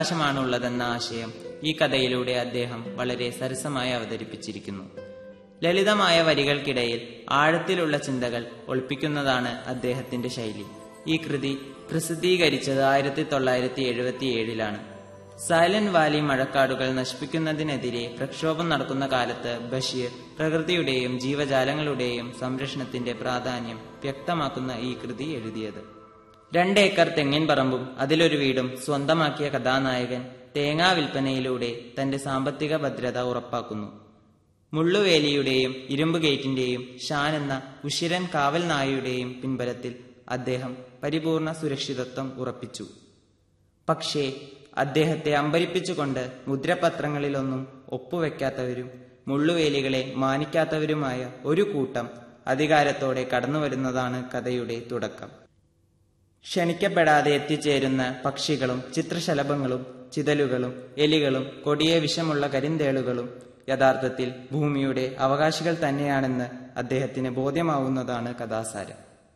അവകാശമാണുള്ളതെന്ന ആശയം ഈ കഥയിലൂടെ അദ്ദേഹം വളരെ സരസമായി അവതരിപ്പിച്ചിരിക്കുന്നു ലളിതമായ വരികൾക്കിടയിൽ ആഴത്തിലുള്ള ചിന്തകൾ ഒളിപ്പിക്കുന്നതാണ് അദ്ദേഹത്തിന്റെ ശൈലി ഈ കൃതി പ്രസിദ്ധീകരിച്ചത് ആയിരത്തി തൊള്ളായിരത്തി എഴുപത്തി ഏഴിലാണ് സൈലന്റ് വാലി മഴക്കാടുകൾ നശിപ്പിക്കുന്നതിനെതിരെ പ്രക്ഷോഭം നടക്കുന്ന കാലത്ത് ബഷീർ പ്രകൃതിയുടെയും ജീവജാലങ്ങളുടെയും സംരക്ഷണത്തിന്റെ പ്രാധാന്യം വ്യക്തമാക്കുന്ന ഈ കൃതി എഴുതിയത് രണ്ടേക്കർ തെങ്ങിൻ പറമ്പും അതിലൊരു വീടും സ്വന്തമാക്കിയ കഥാനായകൻ തേങ്ങാ വിൽപ്പനയിലൂടെ തന്റെ സാമ്പത്തിക ഭദ്രത ഉറപ്പാക്കുന്നു മുള്ളുവേലിയുടെയും ഇരുമ്പ് ഗേറ്റിന്റെയും ഷാൻ എന്ന ഉഷിരൻ കാവൽ നായയുടെയും പിൻബലത്തിൽ അദ്ദേഹം പരിപൂർണ സുരക്ഷിതത്വം ഉറപ്പിച്ചു പക്ഷേ അദ്ദേഹത്തെ അമ്പരിപ്പിച്ചുകൊണ്ട് മുദ്രപത്രങ്ങളിലൊന്നും ഒപ്പുവെക്കാത്തവരും മുള്ളുവേലികളെ മാനിക്കാത്തവരുമായ ഒരു കൂട്ടം അധികാരത്തോടെ കടന്നുവരുന്നതാണ് കഥയുടെ തുടക്കം ക്ഷണിക്കപ്പെടാതെ എത്തിച്ചേരുന്ന പക്ഷികളും ചിത്രശലഭങ്ങളും ചിതലുകളും എലികളും കൊടിയ വിഷമുള്ള കരിന്തേളുകളും യഥാർത്ഥത്തിൽ ഭൂമിയുടെ അവകാശികൾ തന്നെയാണെന്ന് അദ്ദേഹത്തിന് ബോധ്യമാവുന്നതാണ് കഥാസാരം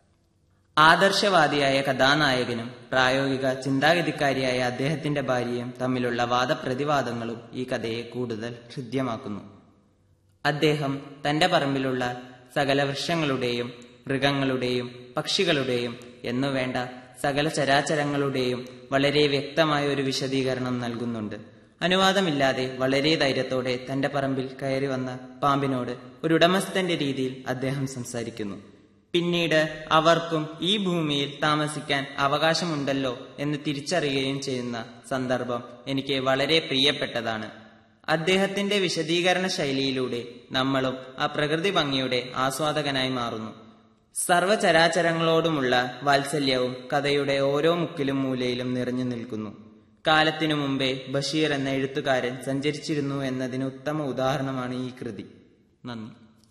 ആദർശവാദിയായ കഥാനായകനും പ്രായോഗിക ചിന്താഗതിക്കാരിയായ അദ്ദേഹത്തിന്റെ ഭാര്യയും തമ്മിലുള്ള വാദപ്രതിവാദങ്ങളും ഈ കഥയെ കൂടുതൽ ഹൃദ്യമാക്കുന്നു അദ്ദേഹം തന്റെ പറമ്പിലുള്ള സകല വൃക്ഷങ്ങളുടെയും മൃഗങ്ങളുടെയും പക്ഷികളുടെയും എന്നുവേണ്ട സകല ചരാചരങ്ങളുടെയും വളരെ വ്യക്തമായ ഒരു വിശദീകരണം നൽകുന്നുണ്ട് അനുവാദമില്ലാതെ വളരെ ധൈര്യത്തോടെ തന്റെ പറമ്പിൽ കയറി വന്ന പാമ്പിനോട് ഒരു ഉടമസ്ഥന്റെ രീതിയിൽ അദ്ദേഹം സംസാരിക്കുന്നു പിന്നീട് അവർക്കും ഈ ഭൂമിയിൽ താമസിക്കാൻ അവകാശമുണ്ടല്ലോ എന്ന് തിരിച്ചറിയുകയും ചെയ്യുന്ന സന്ദർഭം എനിക്ക് വളരെ പ്രിയപ്പെട്ടതാണ് അദ്ദേഹത്തിന്റെ വിശദീകരണ ശൈലിയിലൂടെ നമ്മളും ആ പ്രകൃതി ഭംഗിയുടെ ആസ്വാദകനായി മാറുന്നു സർവചരാചരങ്ങളോടുമുള്ള വാത്സല്യവും കഥയുടെ ഓരോ മുക്കിലും മൂലയിലും നിറഞ്ഞു നിൽക്കുന്നു കാലത്തിനു മുമ്പേ ബഷീർ എന്ന എഴുത്തുകാരൻ സഞ്ചരിച്ചിരുന്നു എന്നതിന് ഉത്തമ ഉദാഹരണമാണ് ഈ കൃതി നന്ദി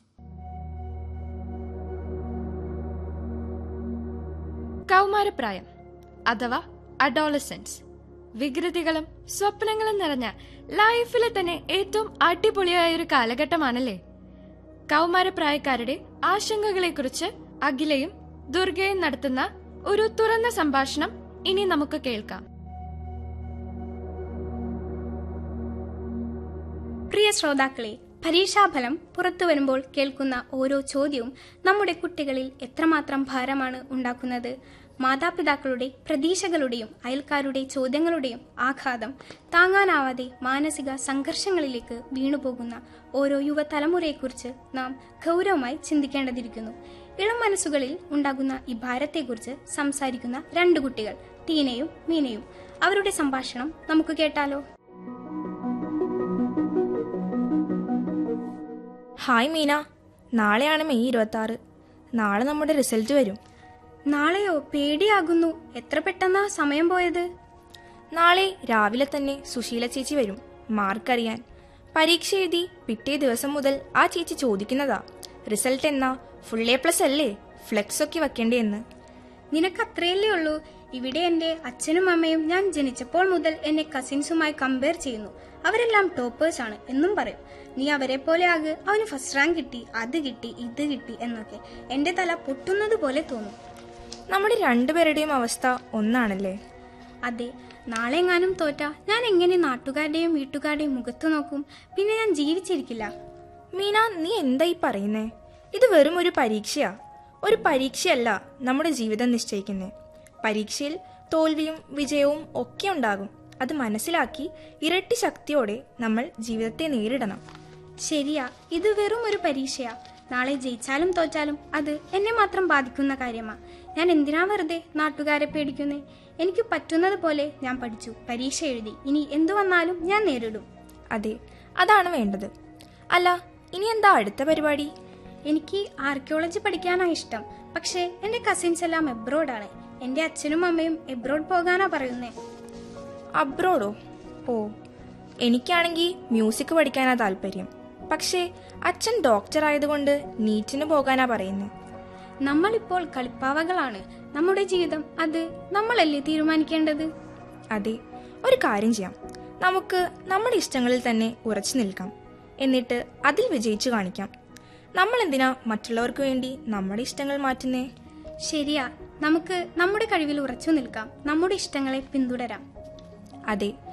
കൗമാരപ്രായം അഥവാ അഡോളസൻസ് വികൃതികളും സ്വപ്നങ്ങളും നിറഞ്ഞ ലൈഫിലെ തന്നെ ഏറ്റവും അടിപൊളിയായ ഒരു കാലഘട്ടമാണല്ലേ കൗമാരപ്രായക്കാരുടെ ആശങ്കകളെക്കുറിച്ച് അഖിലയും ദുർഗയും നടത്തുന്ന ഒരു തുറന്ന സംഭാഷണം ഇനി നമുക്ക് കേൾക്കാം പ്രിയ ശ്രോതാക്കളെ പരീക്ഷാഫലം പുറത്തു വരുമ്പോൾ കേൾക്കുന്ന ഓരോ ചോദ്യവും നമ്മുടെ കുട്ടികളിൽ എത്രമാത്രം ഭാരമാണ് ഉണ്ടാക്കുന്നത് മാതാപിതാക്കളുടെ പ്രതീക്ഷകളുടെയും അയൽക്കാരുടെ ചോദ്യങ്ങളുടെയും ആഘാതം താങ്ങാനാവാതെ മാനസിക സംഘർഷങ്ങളിലേക്ക് വീണുപോകുന്ന ഓരോ യുവതലമുറയെക്കുറിച്ച് നാം ഗൗരവമായി ചിന്തിക്കേണ്ടതിരിക്കുന്നു ഇളം മനസ്സുകളിൽ ഉണ്ടാകുന്ന ഈ ഭാരത്തെക്കുറിച്ച് സംസാരിക്കുന്ന രണ്ട് കുട്ടികൾ ടീനയും മീനയും അവരുടെ സംഭാഷണം നമുക്ക് കേട്ടാലോ ഹായ് മീന നാളെയാണ് മെയ് ഇരുപത്തി ആറ് നാളെ നമ്മുടെ റിസൾട്ട് വരും നാളെയോ പേടിയാകുന്നു എത്ര പെട്ടെന്നാ സമയം പോയത് നാളെ രാവിലെ തന്നെ സുശീല ചേച്ചി വരും മാർക്ക് അറിയാൻ പരീക്ഷ എഴുതി പിറ്റേ ദിവസം മുതൽ ആ ചേച്ചി ചോദിക്കുന്നതാ റിസൾട്ട് എന്നാ ഫുൾ എ പ്ലസ് അല്ലേ ഫ്ലെക്സ് ഒക്കെ വെക്കേണ്ടേ എന്ന് നിനക്ക് അത്രയല്ലേ ഉള്ളൂ ഇവിടെ എന്റെ അച്ഛനും അമ്മയും ഞാൻ ജനിച്ചപ്പോൾ മുതൽ എന്നെ കസിൻസുമായി കമ്പയർ ചെയ്യുന്നു അവരെല്ലാം ടോപ്പേഴ്സ് ആണ് എന്നും പറയും നീ അവരെ പോലെ ആകെ അവന് ഫസ്റ്റ് റാങ്ക് കിട്ടി അത് കിട്ടി ഇത് കിട്ടി എന്നൊക്കെ എന്റെ തല പൊട്ടുന്നത് പോലെ തോന്നും നമ്മുടെ രണ്ടുപേരുടെയും അവസ്ഥ ഒന്നാണല്ലേ അതെ നാളെ എങ്ങാനും തോറ്റ ഞാൻ എങ്ങനെ നാട്ടുകാരുടെയും വീട്ടുകാരുടെയും മുഖത്ത് നോക്കും പിന്നെ ഞാൻ ജീവിച്ചിരിക്കില്ല മീന നീ എന്താ ഈ പറയുന്നേ ഇത് വെറും ഒരു പരീക്ഷയാ ഒരു പരീക്ഷയല്ല നമ്മുടെ ജീവിതം നിശ്ചയിക്കുന്നേ പരീക്ഷയിൽ തോൽവിയും വിജയവും ഒക്കെ ഉണ്ടാകും അത് മനസ്സിലാക്കി ഇരട്ടി ശക്തിയോടെ നമ്മൾ ജീവിതത്തെ നേരിടണം ശരിയാ ഇത് വെറും ഒരു പരീക്ഷയാ നാളെ ജയിച്ചാലും തോറ്റാലും അത് എന്നെ മാത്രം ബാധിക്കുന്ന കാര്യമാ ഞാൻ എന്തിനാ വെറുതെ നാട്ടുകാരെ പേടിക്കുന്നേ എനിക്ക് പറ്റുന്നത് പോലെ ഞാൻ പഠിച്ചു പരീക്ഷ എഴുതി ഇനി എന്തു വന്നാലും ഞാൻ നേരിടും അതെ അതാണ് വേണ്ടത് അല്ല ഇനി എന്താ അടുത്ത പരിപാടി എനിക്ക് ആർക്കിയോളജി പഠിക്കാനാ ഇഷ്ടം പക്ഷേ എന്റെ കസിൻസ് എല്ലാം എബ്രോഡാണ് എന്റെ അച്ഛനും അമ്മയും എബ്രോഡ് പോകാനാ പറയുന്നേ അബ്രോഡോ ഓ എനിക്കാണെങ്കിൽ മ്യൂസിക് പഠിക്കാനാ താല്പര്യം പക്ഷേ അച്ഛൻ ഡോക്ടർ ആയതുകൊണ്ട് നീറ്റിന് പോകാനാ പറയുന്നത് നമ്മളിപ്പോൾ കളിപ്പാവകളാണ് നമ്മുടെ ജീവിതം അത് നമ്മളല്ലേ തീരുമാനിക്കേണ്ടത് അതെ ഒരു കാര്യം ചെയ്യാം നമുക്ക് നമ്മുടെ ഇഷ്ടങ്ങളിൽ തന്നെ ഉറച്ചു നിൽക്കാം എന്നിട്ട് അതിൽ വിജയിച്ചു കാണിക്കാം നമ്മൾ എന്തിനാ മറ്റുള്ളവർക്ക് വേണ്ടി നമ്മുടെ ഇഷ്ടങ്ങൾ മാറ്റുന്നേ ശരിയാ നമുക്ക് നമ്മുടെ കഴിവിൽ ഉറച്ചു നിൽക്കാം നമ്മുടെ ഇഷ്ടങ്ങളെ പിന്തുടരാം അതെ